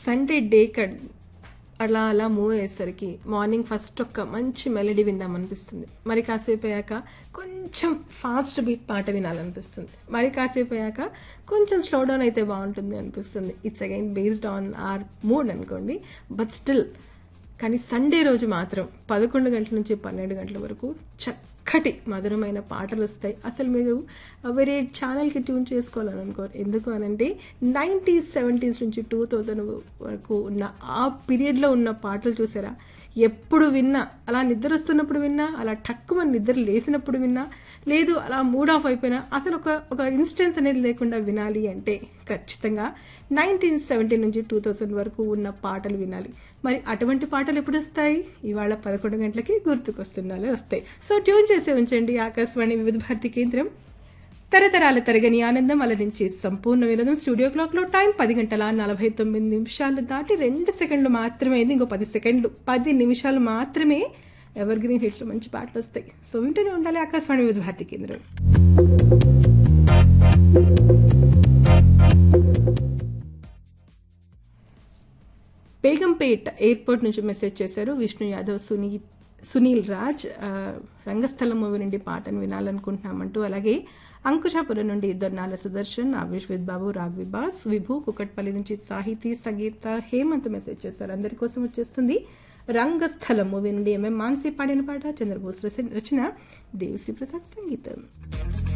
Sunday day కడ్ అలా అలా move అయ్యేసరికి మార్నింగ్ ఫస్ట్ ఒక్క మంచి మెలడీ విందామనిపిస్తుంది మరి కాసేపు అయ్యాక కొంచెం ఫాస్ట్ బీట్ పాట వినాలనిపిస్తుంది మరి కాసేపు అయ్యాక కొంచెం స్లో డౌన్ అయితే బాగుంటుంది అనిపిస్తుంది it's again based on our mood అనుకోండి బట్ స్టిల్ కానీ సండే రోజు మాత్రం పదకొండు గంటల నుంచి పన్నెండు గంటల వరకు చక్కటి మధురమైన పాటలు వస్తాయి అసలు మీరు వేరే ఛానల్కి ట్యూన్ చేసుకోవాలని అనుకోరు ఎందుకు అనంటే నైంటీస్ సెవెంటీస్ నుంచి టూ థౌజండ్ వరకు ఉన్న ఆ పీరియడ్లో ఉన్న పాటలు చూసారా ఎప్పుడు విన్నా అలా నిద్ర వస్తున్నప్పుడు విన్నా అలా టక్కుమని నిద్ర లేసినప్పుడు విన్నా లేదు అలా మూడ్ ఆఫ్ అయిపోయినా అసలు ఒక ఒక ఇన్స్టెన్స్ అనేది లేకుండా వినాలి అంటే ఖచ్చితంగా నైన్టీన్ సెవెంటీ నుంచి టూ థౌజండ్ వరకు ఉన్న పాటలు వినాలి మరి అటువంటి పాటలు ఎప్పుడు వస్తాయి ఇవాళ పదకొండు గంటలకి గుర్తుకొస్తున్నాలే వస్తాయి సో ట్యూన్ చేసి ఉంచండి ఆకాశవాణి వివిధ భారతి కేంద్రం తరతరాల తరగని ఆనందం అలరించి సంపూర్ణ వినోదం స్టూడియో క్లాక్ లో టైం పది గంటల నలభై తొమ్మిది నిమిషాలు దాటి రెండు సెకండ్లు మాత్రమే అయింది ఇంకో పది సెకండ్లు పది నిమిషాలు మాత్రమే ఎవర్ గ్రీన్ హిట్లు మంచి పాటలు వస్తాయి సో వింటూనే ఉండాలి ఆకాశవాణి వివిధ భారతి కేంద్రం బేగంపేట్ ఎయిర్పోర్ట్ నుంచి మెసేజ్ చేశారు విష్ణు యాదవ్ సునీ సునీల్ రాజ్ ఆ, రంగస్థలం మూవీ నుండి పాటను వినాలనుకుంటున్నామంటూ అలాగే అంకుశాపురం నుండి దొన్నాల సుదర్శన్ ఆవేష్ విత్ బాబు రాఘవి బాస్ విభు కుకట్పల్లి నుంచి సాహితీ సంగీత హేమంత్ మెసేజ్ చేశారు అందరి కోసం వచ్చేస్తుంది రంగస్థలం మూవీ నుండి ఎంఎం మాన్సీ పాడిన పాట చంద్రబోస్ రచన దేవిశ్రీ ప్రసాద్ సంగీతం